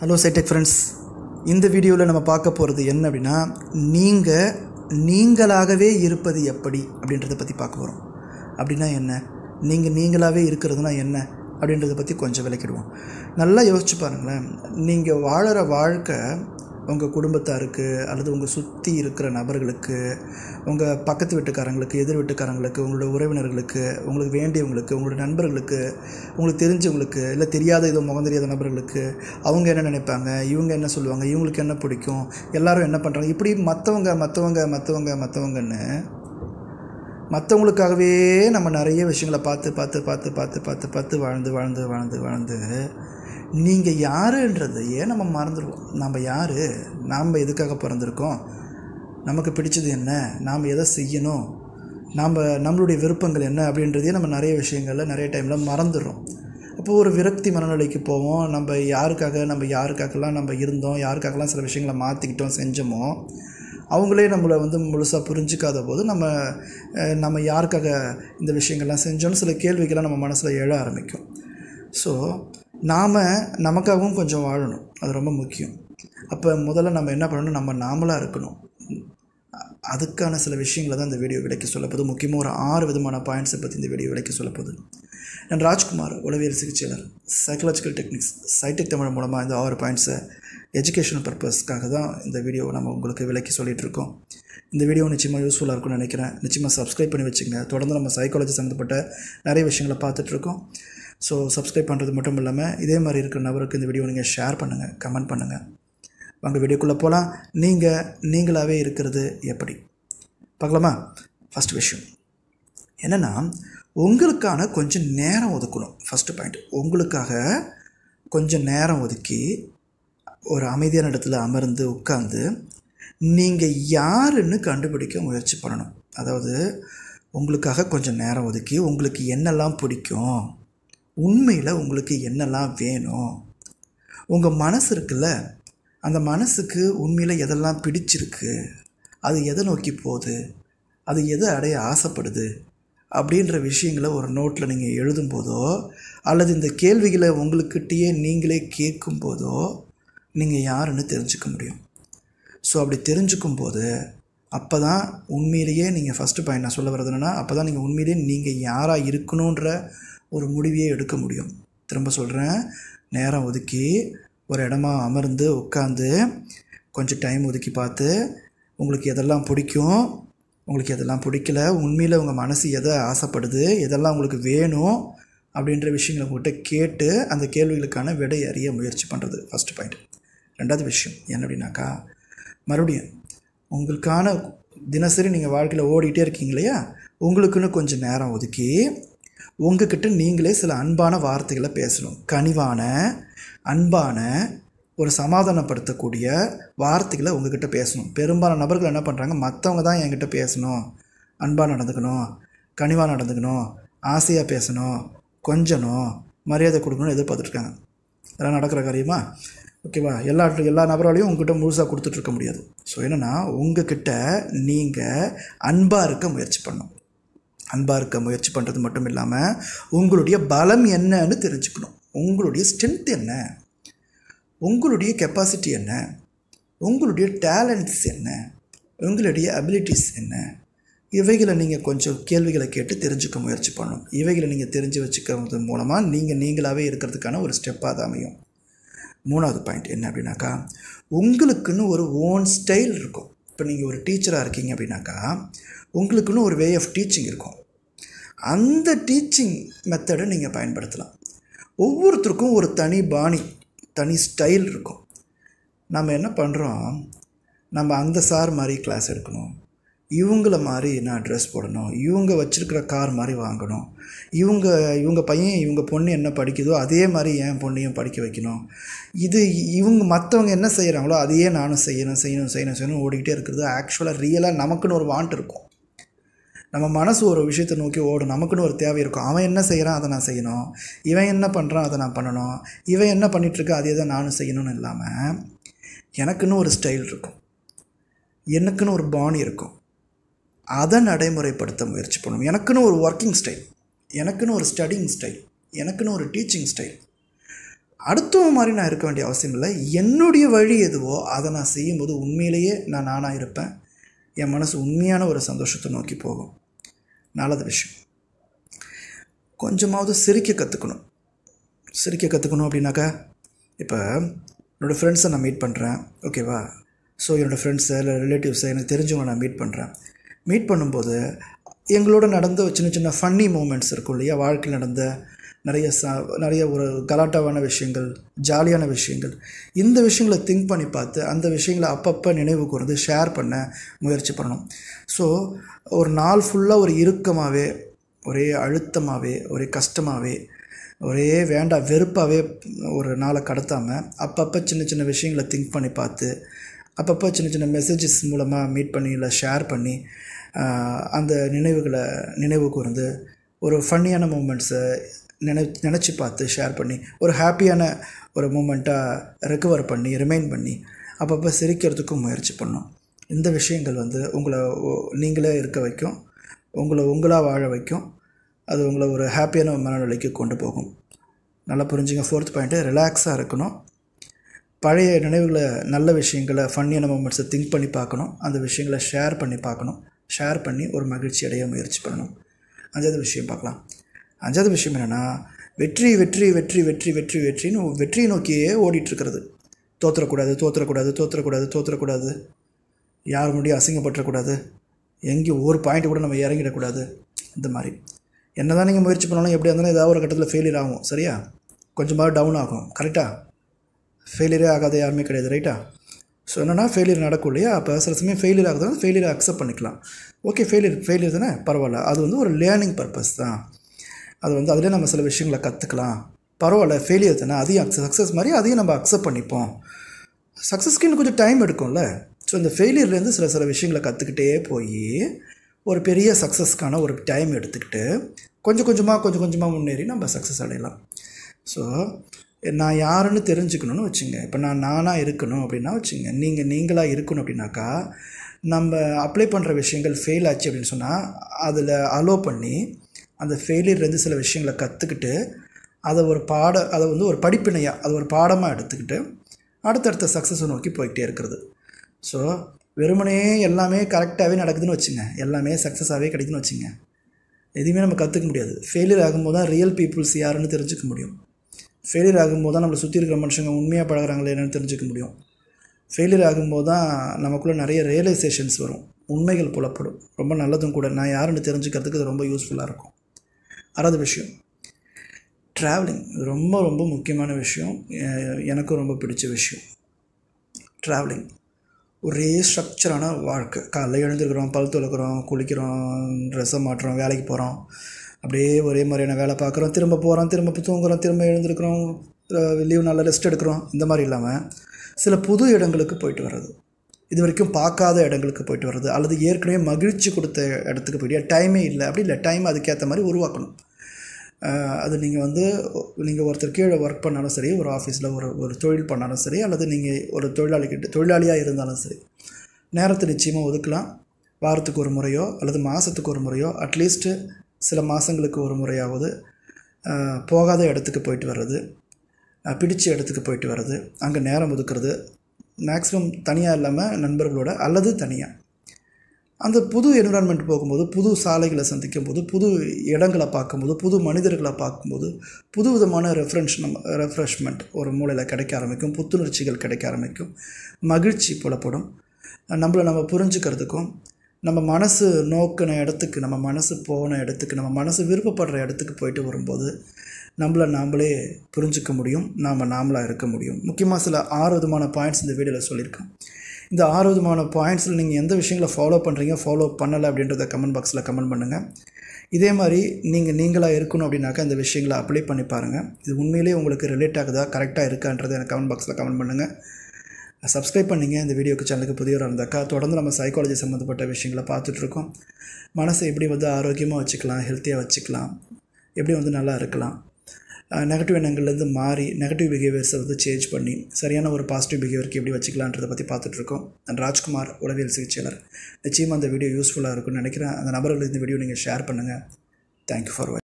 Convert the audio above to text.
hello சைடெக் friends இந்த வீடியோவில் நம்ம பார்க்க போகிறது என்ன அப்படின்னா நீங்கள் நீங்களாகவே இருப்பது எப்படி அப்படின்றத பற்றி பார்க்க போகிறோம் அப்படின்னா என்ன நீங்கள் நீங்களாகவே இருக்கிறதுனா என்ன அப்படின்றத பற்றி கொஞ்சம் விளக்கிடுவோம் நல்லா யோசிச்சு பாருங்களேன் நீங்கள் வாழற வாழ்க்கை உங்கள் குடும்பத்தாருக்கு அல்லது உங்கள் சுற்றி இருக்கிற நபர்களுக்கு உங்கள் பக்கத்து வீட்டுக்காரங்களுக்கு எதிர் வீட்டுக்காரங்களுக்கு உங்களோட உறவினர்களுக்கு உங்களுக்கு வேண்டியவங்களுக்கு உங்களோட நண்பர்களுக்கு உங்களுக்கு தெரிஞ்சவங்களுக்கு இல்லை தெரியாத ஏதோ முகம் தெரியாத நபர்களுக்கு அவங்க என்ன நினைப்பாங்க இவங்க என்ன சொல்லுவாங்க இவங்களுக்கு என்ன பிடிக்கும் எல்லாரும் என்ன பண்ணுறாங்க இப்படி மற்றவங்க மற்றவங்க மற்றவங்க மற்றவங்கன்னு மற்றவங்களுக்காகவே நம்ம நிறைய விஷயங்களை பார்த்து பார்த்து பார்த்து பார்த்து பார்த்து பார்த்து வாழ்ந்து வாழ்ந்து வாழ்ந்து வாழ்ந்து நீங்கள் யாருன்றதையே நம்ம மறந்துடுவோம் நம்ம யார் நாம் எதுக்காக பிறந்திருக்கோம் நமக்கு பிடிச்சது என்ன நாம் எதை செய்யணும் நாம் நம்மளுடைய விருப்பங்கள் என்ன அப்படின்றதையே நம்ம நிறைய விஷயங்களில் நிறைய டைமில் மறந்துடுறோம் அப்போது ஒரு விரக்தி மனநிலைக்கு போவோம் நம்ம யாருக்காக நம்ம யாருக்காகலாம் நம்ம இருந்தோம் யாருக்காகலாம் சில விஷயங்களை மாற்றிக்கிட்டோம் செஞ்சோமோ அவங்களே நம்மளை வந்து முழுசாக புரிஞ்சிக்காத போது நம்ம அஹ், நம்ம யாருக்காக இந்த விஷயங்கள்லாம் செஞ்சோன்னு சில கேள்விகள்லாம் நம்ம மனசில் எழ ஆரம்பிக்கும் ஸோ நாம் நமக்காகவும் கொஞ்சம் வாழணும் அது ரொம்ப முக்கியம் அப்போ முதல்ல நம்ம என்ன பண்ணணும் நம்ம நாமளாக இருக்கணும் அதுக்கான சில விஷயங்களை தான் இந்த வீடியோ விளக்கி சொல்லப்போகுது முக்கியமாக ஒரு ஆறு விதமான பாயிண்ட்ஸை பற்றி இந்த வீடியோ விளக்கி சொல்லப்போகுது நான் ராஜ்குமார் உளவியல் சிகிச்சையாளர் சைக்கலாஜிக்கல் டெக்னிக்ஸ் சைடெக் தமிழ் மூலமாக இந்த ஆறு பாயிண்ட்ஸை எஜுகேஷனல் பர்பஸ்க்காக தான் இந்த வீடியோவை நம்ம உங்களுக்கு விளக்கி சொல்லிகிட்டு இருக்கோம் இந்த வீடியோ நிச்சயமாக யூஸ்ஃபுல்லாக இருக்கும்னு நினைக்கிறேன் நிச்சயமாக சப்ஸ்கிரைப் பண்ணி வச்சுங்க தொடர்ந்து நம்ம சைக்காலஜி சம்மந்தப்பட்ட நிறைய விஷயங்களை பார்த்துட்ருக்கோம் ஸோ சப்ஸ்கிரைப் பண்ணுறது மட்டும் இல்லாமல் இதே மாதிரி இருக்கிற நபருக்கு இந்த வீடியோ நீங்கள் ஷேர் பண்ணுங்கள் கமெண்ட் பண்ணுங்கள் வாங்க வீடியோக்குள்ளே போகலாம் நீங்கள் நீங்களாகவே இருக்கிறது எப்படி பார்க்கலாமா ஃபஸ்ட் விஷயம் என்னென்னா உங்களுக்கான கொஞ்சம் நேரம் ஒதுக்கணும் ஃபஸ்ட்டு பாயிண்ட் உங்களுக்காக கொஞ்சம் நேரம் ஒதுக்கி ஒரு அமைதியான இடத்துல அமர்ந்து உட்காந்து நீங்கள் யாருன்னு கண்டுபிடிக்க முயற்சி பண்ணணும் அதாவது உங்களுக்காக கொஞ்சம் நேரம் ஒதுக்கி உங்களுக்கு என்னெல்லாம் பிடிக்கும் உண்மையில் உங்களுக்கு என்னெல்லாம் வேணும் உங்கள் மனசு இருக்குல்ல அந்த மனசுக்கு உண்மையில் எதெல்லாம் பிடிச்சிருக்கு அது எதை நோக்கி போகுது அது எதை அடைய ஆசைப்படுது அப்படின்ற விஷயங்களை ஒரு நோட்டில் நீங்கள் எழுதும்போதோ அல்லது இந்த கேள்விகளை உங்களுக்கிட்டேயே நீங்களே கேட்கும்போதோ நீங்கள் யாருன்னு தெரிஞ்சுக்க முடியும் ஸோ அப்படி தெரிஞ்சுக்கும் போது அப்போ தான் உண்மையிலேயே நீங்கள் ஃபஸ்ட்டு பாயிண்ட் நான் சொல்ல வர்றது என்னென்னா அப்போ தான் நீங்கள் உண்மையிலேயே நீங்கள் யாராக இருக்கணுன்ற ஒரு முடிவையே எடுக்க முடியும் திரும்ப சொல்கிறேன் நேரம் ஒதுக்கி ஒரு இடமா அமர்ந்து உட்காந்து கொஞ்சம் டைம் ஒதுக்கி பார்த்து உங்களுக்கு எதெல்லாம் பிடிக்கும் உங்களுக்கு எதெல்லாம் பிடிக்கல உண்மையில் உங்கள் மனசு எதை ஆசைப்படுது எதெல்லாம் உங்களுக்கு வேணும் அப்படின்ற விஷயங்களை உங்கள்கிட்ட கேட்டு அந்த கேள்விகளுக்கான விடை அறிய முயற்சி பண்ணுறது ஃபஸ்ட்டு பாயிண்ட் ரெண்டாவது விஷயம் என்ன அப்படின்னாக்கா மறுபடியும் உங்களுக்கான தினசரி நீங்கள் வாழ்க்கையில் ஓடிட்டே இருக்கீங்க இல்லையா உங்களுக்குன்னு கொஞ்சம் நேரம் ஒதுக்கி உங்ககிட்ட நீங்களே சில அன்பான வார்த்தைகளை பேசணும் கனிவான அன்பான ஒரு சமாதானப்படுத்தக்கூடிய வார்த்தைகளை உங்ககிட்ட பேசணும் பெரும்பாலான நபர்கள் என்ன பண்ணுறாங்க மற்றவங்க தான் என்கிட்ட பேசணும் அன்பாக நடந்துக்கணும் கனிவாக நடந்துக்கணும் ஆசையாக பேசணும் கொஞ்சணும் மரியாதை கொடுக்கணும்னு எதிர்பார்த்துட்ருக்காங்க இதெல்லாம் நடக்கிற காரியமா ஓகேவா எல்லா எல்லா நபராலையும் உங்ககிட்ட முழுசாக கொடுத்துட்ருக்க முடியாது ஸோ என்னென்னா உங்ககிட்ட நீங்கள் அன்பாக இருக்க முயற்சி பண்ணணும் அன்பாக இருக்க முயற்சி பண்ணுறது மட்டும் இல்லாமல் உங்களுடைய பலம் என்னன்னு தெரிஞ்சுக்கணும் உங்களுடைய ஸ்ட்ரென்த் என்ன உங்களுடைய கெப்பாசிட்டி என்ன உங்களுடைய டேலண்ட்ஸ் என்ன உங்களுடைய அபிலிட்டிஸ் என்ன இவைகளை நீங்கள் கொஞ்சம் கேள்விகளை கேட்டு தெரிஞ்சுக்க முயற்சி பண்ணணும் இவைகளை நீங்கள் தெரிஞ்சு வச்சுக்கிறது மூலமாக நீங்கள் நீங்களாகவே இருக்கிறதுக்கான ஒரு ஸ்டெப்பாக தான் அமையும் மூணாவது பாயிண்ட் என்ன அப்படின்னாக்கா உங்களுக்குன்னு ஒரு ஓன் ஸ்டைல் இருக்கும் இப்போ நீங்கள் ஒரு டீச்சராக இருக்கீங்க அப்படின்னாக்கா உங்களுக்குன்னு ஒரு வே ஆஃப் டீச்சிங் இருக்கும் அந்த டீச்சிங் மெத்தடை நீங்கள் பயன்படுத்தலாம் ஒவ்வொருத்தருக்கும் ஒரு தனி பாணி தனி ஸ்டைல் இருக்கும் நம்ம என்ன பண்ணுறோம் நம்ம அந்த சார் மாதிரி கிளாஸ் எடுக்கணும் இவங்கள மாதிரி நான் ட்ரெஸ் போடணும் இவங்க வச்சுருக்கிற கார் மாதிரி வாங்கணும் இவங்க இவங்க பையன் இவங்க பொண்ணு என்ன படிக்குதோ அதே மாதிரி என் பொண்ணையும் படிக்க வைக்கணும் இது இவங்க மற்றவங்க என்ன செய்கிறாங்களோ அதையே நானும் செய்யணும் செய்யணும் செய்யணும் செய்யணும் ஓடிக்கிட்டே இருக்கிறது ஆக்சுவலாக ரியலாக நமக்குன்னு ஒரு வாண்ட் இருக்கும் நம்ம மனசு ஒரு விஷயத்தை நோக்கி ஓடும் நமக்குன்னு ஒரு தேவை இருக்கும் அவன் என்ன செய்கிறான் அதை நான் செய்யணும் இவன் என்ன பண்ணுறான் அதை நான் பண்ணணும் இவன் என்ன பண்ணிகிட்ருக்கா அதே தான் நானும் செய்யணும்னு இல்லாமல் எனக்குன்னு ஒரு ஸ்டைல் இருக்கும் எனக்குன்னு ஒரு பாணி இருக்கும் அதை நடைமுறைப்படுத்த முயற்சி பண்ணணும் எனக்குன்னு ஒரு ஒர்க்கிங் ஸ்டைல் எனக்குன்னு ஒரு ஸ்டடிங் ஸ்டைல் எனக்குன்னு ஒரு டீச்சிங் ஸ்டைல் அடுத்தவன் மாதிரி நான் இருக்க வேண்டிய அவசியம் இல்லை என்னுடைய வழி எதுவோ அதை நான் செய்யும்போது உண்மையிலேயே நான் நானாக இருப்பேன் என் மனசு உண்மையான ஒரு சந்தோஷத்தை நோக்கி போகும் நல்லது விஷயம் கொஞ்சமாவது சிரிக்க கற்றுக்கணும் சிரிக்க கற்றுக்கணும் அப்படின்னாக்கா இப்போ என்னோடய ஃப்ரெண்ட்ஸை நான் மீட் பண்ணுறேன் ஓகேவா ஸோ என்னோடய ஃப்ரெண்ட்ஸை இல்லை ரிலேட்டிவ்ஸை எனக்கு தெரிஞ்சவங்களை நான் மீட் பண்ணுறேன் மீட் பண்ணும்போது எங்களோட நடந்த சின்ன சின்ன ஃபன்னி மூமெண்ட்ஸ் இருக்கும் இல்லையா வாழ்க்கையில் நடந்த நிறைய ச நிறைய ஒரு கலாட்டாவான விஷயங்கள் ஜாலியான விஷயங்கள் இந்த விஷயங்களை திங்க் பண்ணி பார்த்து அந்த விஷயங்களை அப்பப்போ நினைவு கூர்ந்து ஷேர் பண்ண முயற்சி பண்ணணும் ஸோ ஒரு நாள் ஃபுல்லாக ஒரு இறுக்கமாகவே ஒரே அழுத்தமாகவே ஒரே கஷ்டமாகவே ஒரே வேண்டாம் வெறுப்பாகவே ஒரு நாளை கடத்தாமல் அப்பப்போ சின்ன சின்ன விஷயங்களை திங்க் பண்ணி பார்த்து அப்பப்போ சின்ன சின்ன மெசேஜஸ் மூலமாக மீட் பண்ணி இல்லை ஷேர் பண்ணி அந்த நினைவுகளை நினைவு கூர்ந்து ஒரு ஃபன்னியான மூமெண்ட்ஸை நினை நினச்சி பார்த்து ஷேர் பண்ணி ஒரு ஹாப்பியான ஒரு மூமெண்ட்டாக ரெக்கவர் பண்ணி ரிமைண்ட் பண்ணி அப்பப்போ சிரிக்கிறதுக்கும் முயற்சி பண்ணணும் இந்த விஷயங்கள் வந்து உங்களை நீங்களே இருக்க வைக்கும் உங்களை உங்களாக வாழ வைக்கும் அது உங்களை ஒரு ஹாப்பியான மனநிலைக்கு கொண்டு போகும் நல்லா புரிஞ்சுங்க ஃபோர்த் பாயிண்ட்டு ரிலாக்ஸாக இருக்கணும் பழைய நினைவுகளை நல்ல விஷயங்களை ஃபன்னியான மூமெண்ட்ஸை திங்க் பண்ணி பார்க்கணும் அந்த விஷயங்களை ஷேர் பண்ணி பார்க்கணும் ஷேர் பண்ணி ஒரு மகிழ்ச்சி அடைய முயற்சி பண்ணணும் அஞ்சாவது விஷயம் பார்க்கலாம் அஞ்சாவது விஷயம் என்னென்னா வெற்றி வெற்றி வெற்றி வெற்றி வெற்றி வெற்றின்னு வெற்றியை நோக்கியே ஓடிட்டுருக்கிறது தோற்றக்கூடாது தோற்றக்கூடாது தோற்றக்கூடாது தோற்றக்கூடாது யார் முடியும் அசிங்கப்பட்டுறக்கூடாது எங்கேயும் ஒரு பாயிண்ட் கூட நம்ம இறங்கிடக்கூடாது இந்த மாதிரி என்ன தான் நீங்கள் முயற்சி பண்ணாலும் எப்படி இருந்தாலும் ஏதாவது ஒரு கட்டத்தில் ஃபெயிலியர் ஆகும் சரியா கொஞ்சமாக டவுன் ஆகும் கரெக்டாக ஃபெயிலியரே ஆகாத யாருமே கிடையாது ரைட்டா ஸோ என்னென்னா ஃபெயிலியர் நடக்கும் இல்லையா அப்போ சில சமயம் ஃபெயிலியர் ஆகுதுன்னா ஃபெயிலியர் அக்செப்ட் பண்ணிக்கலாம் ஓகே ஃபெயிலியர் ஃபெயிலியர் தானே பரவாயில்ல அது வந்து ஒரு லேர்னிங் பர்பஸ் தான் அது வந்து அதிலே நம்ம சில விஷயங்களை கற்றுக்கலாம் பரவாயில்ல ஃபெயிலியர் தானே அதையும் சக்ஸஸ் மாதிரி அதையும் நம்ம அக்செப்ட் பண்ணிப்போம் சக்ஸஸ்க்கு இன்னும் கொஞ்சம் டைம் எடுக்கும்ல ஸோ இந்த ஃபெயிலியர்லேருந்து சில சில விஷயங்களை கற்றுக்கிட்டே போய் ஒரு பெரிய சக்ஸஸ்க்கான ஒரு டைம் எடுத்துக்கிட்டு கொஞ்சம் கொஞ்சமாக கொஞ்சம் கொஞ்சமாக முன்னேறி நம்ம சக்ஸஸ் அடையலாம் ஸோ நான் யாருன்னு தெரிஞ்சுக்கணும்னு வச்சுங்க இப்போ நான் நானாக இருக்கணும் அப்படின்னா வச்சுங்க நீங்கள் நீங்களாக இருக்கணும் அப்படின்னாக்கா நம்ம அப்ளை பண்ணுற விஷயங்கள் ஃபெயில் ஆச்சு அப்படின்னு சொன்னால் அதில் அலோ பண்ணி அந்த ஃபெயிலியர்லேருந்து சில விஷயங்களை கற்றுக்கிட்டு அதை ஒரு பாட அதை வந்து ஒரு படிப்பினையாக அதை ஒரு பாடமாக எடுத்துக்கிட்டு அடுத்தடுத்த சக்ஸஸை நோக்கி போய்கிட்டே இருக்கிறது ஸோ வெறுமனே எல்லாமே கரெக்டாகவே நடக்குதுன்னு வச்சுங்க எல்லாமே சக்ஸஸாகவே கிடைக்குதுன்னு வச்சுங்க எதுவுமே நம்ம கற்றுக்க முடியாது ஃபெயிலியர் ஆகும்போது தான் ரியல் பீப்புள்ஸ் யாருன்னு தெரிஞ்சுக்க முடியும் ஃபெயிலியர் ஆகும்போது தான் நம்மளை சுற்றி இருக்கிற மனுஷங்க உண்மையாக பழகிறாங்களே என்னென்னு தெரிஞ்சுக்க முடியும் ஃபெயிலியர் ஆகும்போது தான் நமக்குள்ளே நிறைய ரியலைசேஷன்ஸ் வரும் உண்மைகள் புலப்படும் ரொம்ப நல்லதும் கூட நான் யாருன்னு தெரிஞ்சுக்கிறதுக்கு இது ரொம்ப யூஸ்ஃபுல்லாக இருக்கும் ஆறாவது விஷயம் ட்ராவலிங் ரொம்ப ரொம்ப முக்கியமான விஷயம் எனக்கும் ரொம்ப பிடிச்ச விஷயம் ட்ராவலிங் ஒரே ஸ்ட்ரக்சரான வாழ்க்கை காலைல எழுந்திருக்கிறோம் பல் துளக்குறோம் குளிக்கிறோம் ட்ரெஸ்ஸை மாட்டுறோம் வேலைக்கு போகிறோம் அப்படியே ஒரே மாதிரியான வேலை பார்க்குறோம் திரும்ப போகிறோம் திரும்ப தூங்குறோம் திரும்ப எழுந்திருக்கிறோம் லீவ் நல்லா ரெஸ்ட் எடுக்கிறோம் இந்த மாதிரி இல்லாமல் சில புது இடங்களுக்கு போயிட்டு வர்றது இது வரைக்கும் பார்க்காத இடங்களுக்கு போயிட்டு வர்றது அல்லது ஏற்கனவே மகிழ்ச்சி கொடுத்த இடத்துக்கு போயிட்டு டைமே இல்லை அப்படி இல்லை டைம் அதுக்கேற்ற மாதிரி உருவாக்கணும் அது நீங்கள் வந்து நீங்கள் ஒருத்தர் கீழே ஒர்க் பண்ணாலும் சரி ஒரு ஆஃபீஸில் ஒரு ஒரு தொழில் பண்ணாலும் சரி அல்லது நீங்கள் ஒரு தொழிலாளிகிட்ட தொழிலாளியாக இருந்தாலும் சரி நேரத்தை நிச்சயமாக ஒதுக்கலாம் வாரத்துக்கு ஒரு முறையோ அல்லது மாதத்துக்கு ஒரு முறையோ அட்லீஸ்ட்டு சில மாதங்களுக்கு ஒரு முறையாவது போகாத இடத்துக்கு போயிட்டு வர்றது பிடிச்ச இடத்துக்கு போயிட்டு வர்றது அங்கே நேரம் ஒதுக்குறது மேக்ஸிமம் தனியாக இல்லாமல் நண்பர்களோட அல்லது தனியாக அந்த புது என்விரான்மெண்ட் போகும்போது புது சாலைகளை சந்திக்கும் போது புது இடங்களை பார்க்கும்போது புது மனிதர்களை பார்க்கும்போது புது விதமான ரெஃப்ரெஷ் நம்ம ரெஃப்ரெஷ்மெண்ட் ஒரு மூளையில் கிடைக்க ஆரம்பிக்கும் புத்துணர்ச்சிகள் கிடைக்க ஆரம்பிக்கும் மகிழ்ச்சி புலப்படும் நம்மளை நம்ம புரிஞ்சுக்கிறதுக்கும் நம்ம மனசு நோக்கின இடத்துக்கு நம்ம மனசு போன இடத்துக்கு நம்ம மனசு விருப்பப்படுற இடத்துக்கு போயிட்டு வரும்போது நம்மளை நாம்ளே புரிஞ்சிக்க முடியும் நாம் நாமளாக இருக்க முடியும் முக்கியமாக சில ஆறு விதமான பாயிண்ட்ஸ் இந்த வீடியோவில் சொல்லியிருக்கேன் இந்த ஆறு விதமான பாயிண்ட்ஸில் நீங்கள் எந்த விஷயங்களை ஃபாலோ பண்ணுறீங்க ஃபாலோ பண்ணலை அப்படின்றத கமெண்ட் பாக்ஸில் கமெண்ட் பண்ணுங்கள் இதே மாதிரி நீங்கள் நீங்களாக இருக்கணும் அப்படின்னாக்கா இந்த விஷயங்களை அப்ளை பண்ணி பாருங்கள் இது உண்மையிலேயே உங்களுக்கு ரிலேட் ஆகுதா கரெக்டாக இருக்கான்றதை எனக்கு கமெண்ட் பாக்ஸில் கமெண்ட் பண்ணுங்கள் சப்ஸ்கிரைப் பண்ணிங்க இந்த வீடியோக்கு சேனலுக்கு புதியவராக இருந்தாக்கா தொடர்ந்து நம்ம சைக்காலஜி சம்மந்தப்பட்ட விஷயங்களை பார்த்துட்ருக்கோம் மனசை எப்படி வந்து ஆரோக்கியமாக வச்சுக்கலாம் ஹெல்த்தியாக வச்சுக்கலாம் எப்படி வந்து நல்லா இருக்கலாம் நெகட்டிவ் எண்ணங்கள்லேருந்து மாறி நெகட்டிவ் பிஹேவியர்ஸை வந்து சேஞ்ச் பண்ணி சரியான ஒரு பாசிட்டிவ் பிஹேவியருக்கு எப்படி வச்சுக்கலான்றதை பற்றி பார்த்துட்ருக்கோம் நான் ராஜ்குமார் உளவியல் சிகிச்சையாளர் நிச்சயமாக அந்த வீடியோ யூஸ்ஃபுல்லாக இருக்கும்னு நினைக்கிறேன் அந்த நபர்களுக்கு இந்த வீடியோ நீங்கள் ஷேர் பண்ணுங்கள் தேங்க்யூ ஃபார்